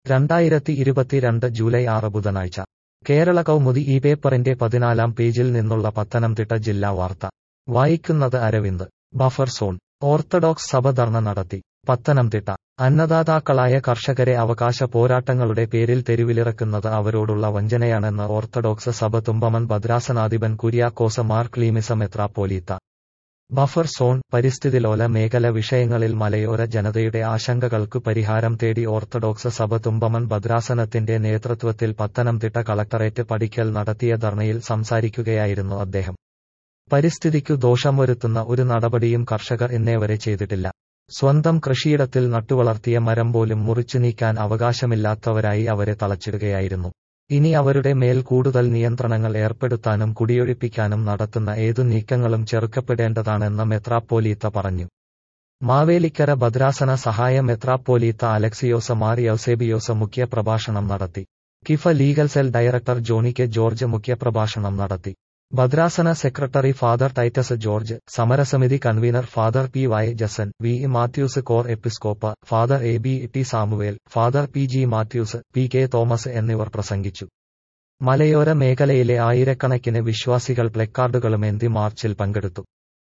രണ്ടായിരത്തി ഇരുപത്തിരണ്ട് ജൂലൈ ആറ് ബുധനാഴ്ച കേരള കൗമുദി ഈ പേപ്പറിന്റെ പതിനാലാം പേജിൽ നിന്നുള്ള പത്തനംതിട്ട ജില്ലാ വാർത്ത വായിക്കുന്നത് അരവിന്ദ് ബഫർ സോൺ ഓർത്തഡോക്സ് സഭ ധർണ നടത്തി പത്തനംതിട്ട അന്നദാതാക്കളായ കർഷകരെ അവകാശ പോരാട്ടങ്ങളുടെ പേരിൽ തെരുവിലിറക്കുന്നത് അവരോടുള്ള വഞ്ചനയാണെന്ന് ഓർത്തഡോക്സ് സഭ തുമ്പമൺ ഭദ്രാസനാധിപൻ കുര്യാക്കോസ മാർ ക്ലീമിസ മെത്രാപ്പോലീത്ത ബഫർ സോൺ പരിസ്ഥിതിലോല മേഖല വിഷയങ്ങളിൽ മലയോര ജനതയുടെ ആശങ്കകൾക്കു പരിഹാരം തേടി ഓർത്തഡോക്സ് സഭ തുമ്പമൺ ഭദ്രാസനത്തിന്റെ നേതൃത്വത്തിൽ പത്തനംതിട്ട കളക്ടറേറ്റ് പടിക്കൽ നടത്തിയ ധർണയിൽ സംസാരിക്കുകയായിരുന്നു അദ്ദേഹം പരിസ്ഥിതിക്കു ദോഷം വരുത്തുന്ന ഒരു നടപടിയും കർഷകർ ഇന്നേവരെ ചെയ്തിട്ടില്ല സ്വന്തം കൃഷിയിടത്തിൽ നട്ടുവളർത്തിയ മരം പോലും മുറിച്ചു നീക്കാൻ അവകാശമില്ലാത്തവരായി അവരെ തളച്ചിടുകയായിരുന്നു ഇനി അവരുടെ മേൽ കൂടുതൽ നിയന്ത്രണങ്ങൾ ഏർപ്പെടുത്താനും കുടിയൊഴിപ്പിക്കാനും നടത്തുന്ന ഏതു നീക്കങ്ങളും ചെറുക്കപ്പെടേണ്ടതാണെന്ന് മെത്രാപ്പോലീത്ത പറഞ്ഞു മാവേലിക്കര ഭദ്രാസന സഹായ മെത്രാപ്പോലീത്ത അലക്സിയോസ മാർ യൗസേബിയോസ മുഖ്യപ്രഭാഷണം നടത്തി KIFA legal cell director Johny K George മുഖ്യപ്രഭാഷണം നടത്തി ഭദ്രാസന സെക്രട്ടറി ഫാദർ ടൈറ്റസ് ജോർജ് സമരസമിതി convener father P Y Jaison V Mathews corepiscopa father A B T Samuel father P G Mathews P K Thomas എന്നിവർ പ്രസംഗിച്ചു മലയോര മേഖലയിലെ ആയിരക്കണക്കിന് വിശ്വാസികൾ പ്ലക്കാർഡുകളുമേന്തി മാർച്ചിൽ പങ്കെടുത്തു